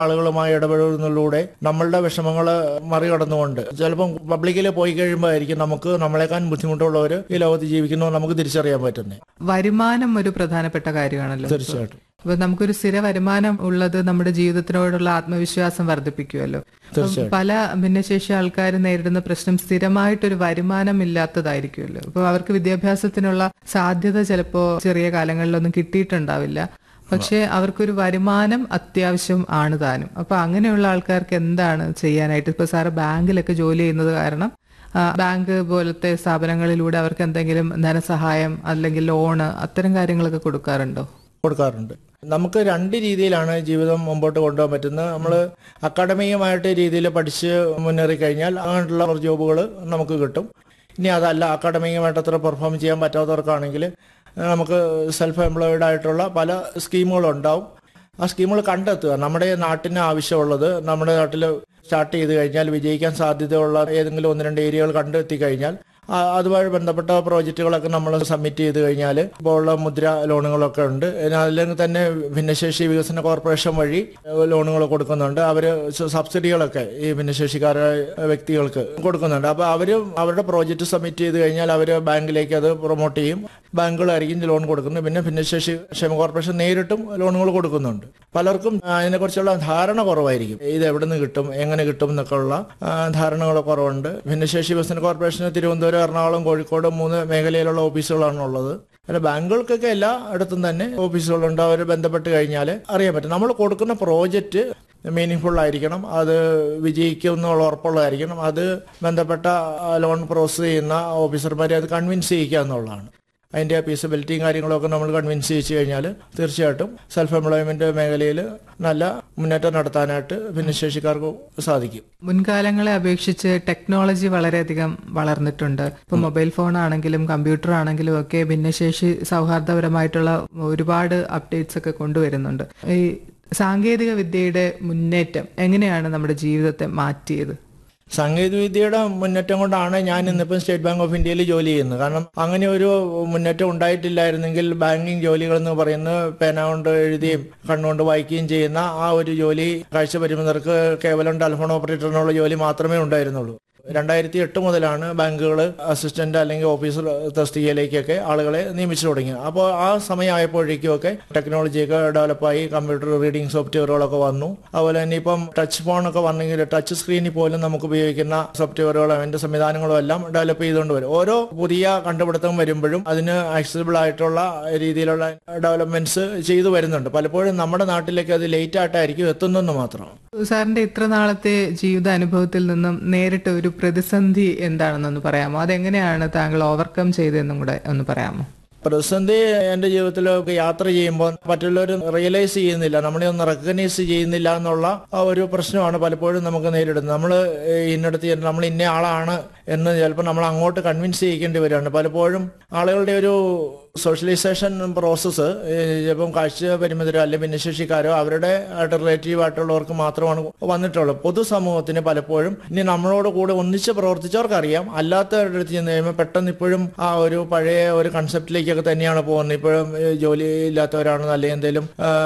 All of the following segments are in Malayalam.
ആളുകളുമായി ഇടപെടുന്നതിലൂടെ നമ്മളുടെ വിഷമങ്ങൾ മറികടന്നുകൊണ്ട് ചിലപ്പം പബ്ലിക്കിൽ പോയി കഴിയുമ്പോഴായിരിക്കും നമുക്ക് നമ്മളെക്കാൾ ബുദ്ധിമുട്ടുള്ളവർ ഈ ലോകത്ത് ജീവിക്കുന്നു നമുക്ക് തിരിച്ചറിയാൻ പറ്റുന്നത് വരുമാനം ഒരു പ്രധാനപ്പെട്ട കാര്യമാണല്ലോ തീർച്ചയായിട്ടും അപ്പൊ നമുക്കൊരു സ്ഥിര വരുമാനം ഉള്ളത് നമ്മുടെ ജീവിതത്തിനോടുള്ള ആത്മവിശ്വാസം വർദ്ധിപ്പിക്കുമല്ലോ അപ്പം പല ഭിന്നശേഷി ആൾക്കാർ നേരിടുന്ന പ്രശ്നം സ്ഥിരമായിട്ടൊരു വരുമാനം ഇല്ലാത്തതായിരിക്കുമല്ലോ അപ്പൊ അവർക്ക് വിദ്യാഭ്യാസത്തിനുള്ള സാധ്യത ചിലപ്പോ ചെറിയ കാലങ്ങളിലൊന്നും കിട്ടിയിട്ടുണ്ടാവില്ല പക്ഷെ അവർക്കൊരു വരുമാനം അത്യാവശ്യം ആണ് താനും അപ്പൊ അങ്ങനെയുള്ള ആൾക്കാർക്ക് എന്താണ് ചെയ്യാനായിട്ട് ഇപ്പൊ സാറ് ബാങ്കിലൊക്കെ ജോലി ചെയ്യുന്നത് കാരണം ആ, ബാങ്ക് പോലത്തെ സ്ഥാപനങ്ങളിലൂടെ അവർക്ക് എന്തെങ്കിലും ധനസഹായം അല്ലെങ്കിൽ ലോണ് അത്തരം കാര്യങ്ങളൊക്കെ കൊടുക്കാറുണ്ടോ കൊടുക്കാറുണ്ട് നമുക്ക് രണ്ട് രീതിയിലാണ് ജീവിതം മുമ്പോട്ട് കൊണ്ടുപോകാൻ പറ്റുന്നത് നമ്മൾ അക്കാഡമികമായിട്ട് രീതിയിൽ പഠിച്ച് മുന്നേറി കഴിഞ്ഞാൽ അങ്ങനെയുള്ള ജോബുകൾ നമുക്ക് കിട്ടും ഇനി അതല്ല അക്കാഡമികമായിട്ട് അത്ര പെർഫോം ചെയ്യാൻ പറ്റാത്തവർക്കാണെങ്കിൽ നമുക്ക് സെൽഫ് എംപ്ലോയിഡ് ആയിട്ടുള്ള പല സ്കീമുകളുണ്ടാവും ആ സ്കീമുകൾ കണ്ടെത്തുക നമ്മുടെ നാട്ടിന് ആവശ്യമുള്ളത് നമ്മുടെ നാട്ടിൽ സ്റ്റാർട്ട് ചെയ്ത് കഴിഞ്ഞാൽ വിജയിക്കാൻ സാധ്യതയുള്ള ഏതെങ്കിലും ഒന്ന് രണ്ട് ഏരിയകൾ കണ്ടെത്തി കഴിഞ്ഞാൽ ആ, അതുമായി ബന്ധപ്പെട്ട പ്രോജക്റ്റുകളൊക്കെ നമ്മൾ സബ്മിറ്റ് ചെയ്ത് കഴിഞ്ഞാൽ ഇപ്പോൾ ഉള്ള മുദ്ര ലോണുകളൊക്കെ ഉണ്ട് ഇനി അല്ലെങ്കിൽ തന്നെ ഭിന്നശേഷി വികസന കോർപ്പറേഷൻ വഴി ലോണുകൾ കൊടുക്കുന്നുണ്ട് അവർ സബ്സിഡികളൊക്കെ ഈ ഭിന്നശേഷിക്കാരായ വ്യക്തികൾക്ക് കൊടുക്കുന്നുണ്ട് അപ്പോൾ അവർ അവരുടെ പ്രോജക്റ്റ് സബ്മിറ്റ് ചെയ്ത് കഴിഞ്ഞാൽ അവർ ബാങ്കിലേക്ക് അത് പ്രൊമോട്ട് ചെയ്യും ബാങ്കുകളായിരിക്കും ലോൺ കൊടുക്കുന്നത് പിന്നെ ഭിന്നശേഷി ക്ഷേമ കോർപ്പറേഷൻ നേരിട്ടും ലോണുകൾ കൊടുക്കുന്നുണ്ട് പലർക്കും അതിനെക്കുറിച്ചുള്ള ധാരണ കുറവായിരിക്കും ഇത് എവിടെ നിന്ന് കിട്ടും എങ്ങനെ കിട്ടും എന്നൊക്കെ ഉള്ള ആ, ധാരണകൾ കുറവുണ്ട് ഭിന്നശേഷി വികസന കോർപ്പറേഷന് തിരുവനന്തപുരം എറണാകുളം കോഴിക്കോട് മൂന്ന് മേഖലയിലുള്ള ഓഫീസുകളാണ് ഉള്ളത് അല്ല ബാങ്കുകൾക്കൊക്കെ എല്ലാ ഇടത്തും തന്നെ ഓഫീസുകളുണ്ട് അവർ ബന്ധപ്പെട്ട് കഴിഞ്ഞാൽ അറിയാൻ പറ്റും നമ്മൾ കൊടുക്കുന്ന പ്രോജക്റ്റ് മീനിങ് ഫുൾ ആയിരിക്കണം അത് വിജയിക്കും എന്നുള്ള ഉറപ്പുള്ളതായിരിക്കണം അത് ബന്ധപ്പെട്ട ലോൺ പ്രോസസ് ചെയ്യുന്ന ഓഫീസർമാരെ അത് കൺവിൻസ് ചെയ്യിക്കുക എന്നുള്ളതാണ് അതിൻ്റെ ഫീസിബിലിറ്റിയും കാര്യങ്ങളൊക്കെ നമ്മൾ കൺവിൻസ് ചെയ്യിച്ചു കഴിഞ്ഞാൽ തീർച്ചയായിട്ടും സെൽഫ് എംപ്ലോയ്മെന്റ് മേഖലയിൽ നല്ല മുന്നേറ്റം നടത്താനായിട്ട് ഭിന്നശേഷിക്കാർക്ക് സാധിക്കും മുൻകാലങ്ങളെ അപേക്ഷിച്ച് ടെക്നോളജി വളരെയധികം വളർന്നിട്ടുണ്ട് ഇപ്പൊ മൊബൈൽ ഫോൺ ആണെങ്കിലും കമ്പ്യൂട്ടർ ആണെങ്കിലും ഒക്കെ ഭിന്നശേഷി സൗഹാർദ്ദപരമായിട്ടുള്ള ഒരുപാട് അപ്ഡേറ്റ്സ് ഒക്കെ കൊണ്ടുവരുന്നുണ്ട് ഈ സാങ്കേതിക വിദ്യയുടെ മുന്നേറ്റം എങ്ങനെയാണ് നമ്മുടെ ജീവിതത്തെ മാറ്റിയത് സാങ്കേതികവിദ്യയുടെ മുന്നേറ്റം കൊണ്ടാണ് ഞാൻ ഇന്നിപ്പം സ്റ്റേറ്റ് ബാങ്ക് ഓഫ് ഇന്ത്യയിൽ ജോലി ചെയ്യുന്നത് കാരണം അങ്ങനെ ഒരു മുന്നേറ്റം ഉണ്ടായിട്ടില്ലായിരുന്നെങ്കിൽ ബാങ്കിങ് ജോലികൾ എന്ന് പറയുന്നത് പേന കൊണ്ട് എഴുതിയും കണ്ണുകൊണ്ട് വായിക്കുകയും ചെയ്യുന്ന ആ ഒരു ജോലി കാഴ്ച പരിമിതർക്ക് കേവലം ടെലിഫോൺ ഓപ്പറേറ്ററിനുള്ള ജോലി മാത്രമേ ഉണ്ടായിരുന്നുള്ളൂ രണ്ടായിരത്തി എട്ട് മുതലാണ് ബാങ്കുകൾ അസിസ്റ്റന്റ് അല്ലെങ്കിൽ ഓഫീസർ തസ്തികയിലേക്കൊക്കെ ആളുകളെ നിയമിച്ചു തുടങ്ങിയത് അപ്പോൾ ആ സമയമായപ്പോഴേക്കും ഒക്കെ ടെക്നോളജിയൊക്കെ ഡെവലപ്പായി കമ്പ്യൂട്ടർ റീഡിംഗ് സോഫ്റ്റ്വെയറുകളൊക്കെ വന്നു അതുപോലെ തന്നെ ഇപ്പം ടച്ച് ഫോണൊക്കെ വന്നെങ്കിൽ ടച്ച് സ്ക്രീനിൽ പോലും നമുക്ക് ഉപയോഗിക്കുന്ന സോഫ്റ്റ്വെയറുകളും അതിന്റെ സംവിധാനങ്ങളും എല്ലാം ഡെവലപ്പ് ചെയ്തുകൊണ്ട് വരും ഓരോ പുതിയ കണ്ടുപിടുത്തം വരുമ്പോഴും അതിന് ആക്സസിബിൾ ആയിട്ടുള്ള രീതിയിലുള്ള ഡെവലപ്മെന്റ്സ് ചെയ്തു വരുന്നുണ്ട് പലപ്പോഴും നമ്മുടെ നാട്ടിലേക്ക് അത് ലേറ്റ് ആയിട്ടായിരിക്കും എത്തുന്നെന്ന് മാത്രം സാറിന്റെ ഇത്ര നാളത്തെ ജീവിത അനുഭവത്തിൽ നിന്നും നേരിട്ട ഒരു പ്രതിസന്ധി എന്താണെന്നൊന്ന് പറയാമോ അതെങ്ങനെയാണ് താങ്കൾ ഓവർകം ചെയ്തതെന്നും കൂടെ ഒന്ന് പറയാമോ പ്രതിസന്ധി എൻ്റെ ജീവിതത്തിൽ യാത്ര ചെയ്യുമ്പോൾ മറ്റുള്ളവർ റിയലൈസ് ചെയ്യുന്നില്ല നമ്മളെ ഒന്ന് റെക്കഗ്നൈസ് ചെയ്യുന്നില്ല എന്നുള്ള ആ ഒരു പ്രശ്നമാണ് പലപ്പോഴും നമുക്ക് നേരിടുന്നത് നമ്മൾ ഇന്നടത്ത് ചെന്ന് നമ്മൾ ഇന്ന ആളാണ് എന്ന് ചിലപ്പോൾ നമ്മൾ അങ്ങോട്ട് കൺവിൻസ് ചെയ്യിക്കേണ്ടി വരികയാണ് പലപ്പോഴും ആളുകളുടെ ഒരു സോഷ്യലൈസേഷൻ പ്രോസസ്സ് ചിലപ്പം കാഴ്ച പരിമിതരോ അല്ലെങ്കിൽ ഭിന്നശേഷിക്കാരോ അവരുടെ ആയിട്ട് റിലേറ്റീവ് ആയിട്ടുള്ളവർക്ക് മാത്രമാണ് വന്നിട്ടുള്ളത് പൊതുസമൂഹത്തിന് പലപ്പോഴും ഇനി നമ്മളോട് കൂടെ ഒന്നിച്ച് പ്രവർത്തിച്ചവർക്കറിയാം അല്ലാത്തവരുടെ അടുത്ത് ചെന്ന് കഴിയുമ്പോൾ പെട്ടെന്ന് ഇപ്പോഴും ആ ഒരു പഴയ ഒരു കൺസെപ്റ്റിലേക്കൊക്കെ തന്നെയാണ് പോകുന്നത് ഇപ്പോഴും ഏഹ്, ജോലി ഇല്ലാത്തവരാണെന്നോ അല്ലെങ്കിൽ എന്തെങ്കിലും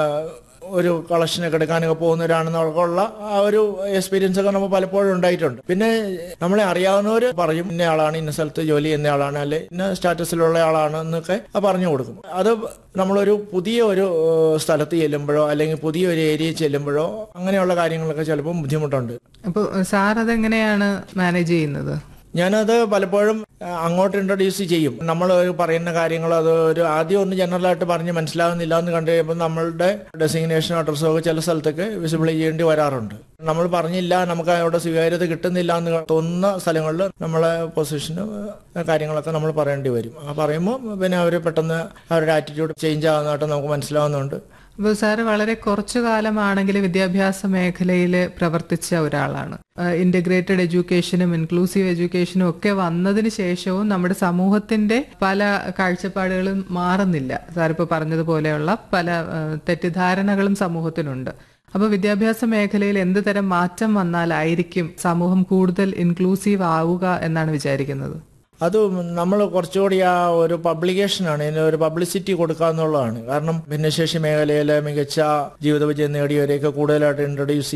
ഒരു കളക്ഷനൊക്കെ എടുക്കാനൊക്കെ പോകുന്നവരാണെന്നൊക്കെയുള്ള ആ ഒരു എക്സ്പീരിയൻസ് ഒക്കെ നമുക്ക് പലപ്പോഴും ഉണ്ടായിട്ടുണ്ട് പിന്നെ നമ്മളെ അറിയാവുന്നവർ പറയും ഇന്ന ആളാണ് ഇന്ന സ്ഥലത്ത് ജോലി ചെയ്യുന്ന ആളാണ് അല്ലെ ഇന്ന സ്റ്റാറ്റസിലുള്ള ആളാണ് എന്നൊക്കെ പറഞ്ഞു കൊടുക്കും അത് നമ്മളൊരു പുതിയ ഒരു ഏഹ്, സ്ഥലത്ത് ചെല്ലുമ്പോഴോ അല്ലെങ്കിൽ പുതിയ ഒരു ഏരിയയിൽ ചെല്ലുമ്പോഴോ അങ്ങനെയുള്ള കാര്യങ്ങളൊക്കെ ചിലപ്പോൾ ബുദ്ധിമുട്ടുണ്ട് അപ്പോൾ സാർ അതെങ്ങനെയാണ് മാനേജ് ചെയ്യുന്നത് ഞാനത് പലപ്പോഴും ആ, അങ്ങോട്ട് ഇൻട്രൊഡ്യൂസ് ചെയ്യും നമ്മൾ പറയുന്ന കാര്യങ്ങൾ അത് ഒരു ആദ്യം ഒന്ന് ജനറലായിട്ട് പറഞ്ഞ് മനസ്സിലാകുന്നില്ല എന്ന് കണ്ടു കഴിയുമ്പോൾ നമ്മളുടെ ഡെസിഗ്നേഷനോ അഡ്രസ്സോ ഒക്കെ ചില സ്ഥലത്തൊക്കെ വിസിബിൾ ചെയ്യേണ്ടി വരാറുണ്ട് നമ്മൾ പറഞ്ഞില്ല നമുക്ക് അവിടെ സ്വീകാര്യത കിട്ടുന്നില്ല എന്ന് തോന്നുന്ന സ്ഥലങ്ങളിൽ നമ്മളെ പൊസിഷനും കാര്യങ്ങളൊക്കെ നമ്മൾ പറയേണ്ടി വരും ആ പറയുമ്പോൾ പിന്നെ അവർ പെട്ടെന്ന് അവരുടെ ആറ്റിറ്റ്യൂഡ് ചേഞ്ച് ആകുന്നതായിട്ട് നമുക്ക് മനസ്സിലാവുന്നുണ്ട് അപ്പോൾ സാറ് വളരെ കുറച്ചു കാലമാണെങ്കിലും വിദ്യാഭ്യാസ മേഖലയിൽ പ്രവർത്തിച്ച ഒരാളാണ് ഇന്റഗ്രേറ്റഡ് എഡ്യൂക്കേഷനും ഇൻക്ലൂസീവ് എഡ്യൂക്കേഷനും ഒക്കെ വന്നതിന് ശേഷവും നമ്മുടെ സമൂഹത്തിന്റെ പല കാഴ്ചപ്പാടുകളും മാറുന്നില്ല സാറിപ്പോൾ പറഞ്ഞതുപോലെയുള്ള പല ആ, തെറ്റിദ്ധാരണകളും സമൂഹത്തിനുണ്ട് അപ്പോൾ വിദ്യാഭ്യാസ മേഖലയിൽ എന്ത് തരം മാറ്റം വന്നാലായിരിക്കും സമൂഹം കൂടുതൽ ഇൻക്ലൂസീവ് ആവുക എന്നാണ് വിചാരിക്കുന്നത് അത് നമ്മൾ കുറച്ചുകൂടി ആ ഒരു പബ്ലിക്കേഷനാണ് ഇതിന് ഒരു പബ്ലിസിറ്റി കൊടുക്കുക എന്നുള്ളതാണ് കാരണം ഭിന്നശേഷി മേഖലയിൽ മികച്ച ജീവിത വിജയം നേടിയവരെയൊക്കെ കൂടുതലായിട്ട് ഇൻട്രൊഡ്യൂസ്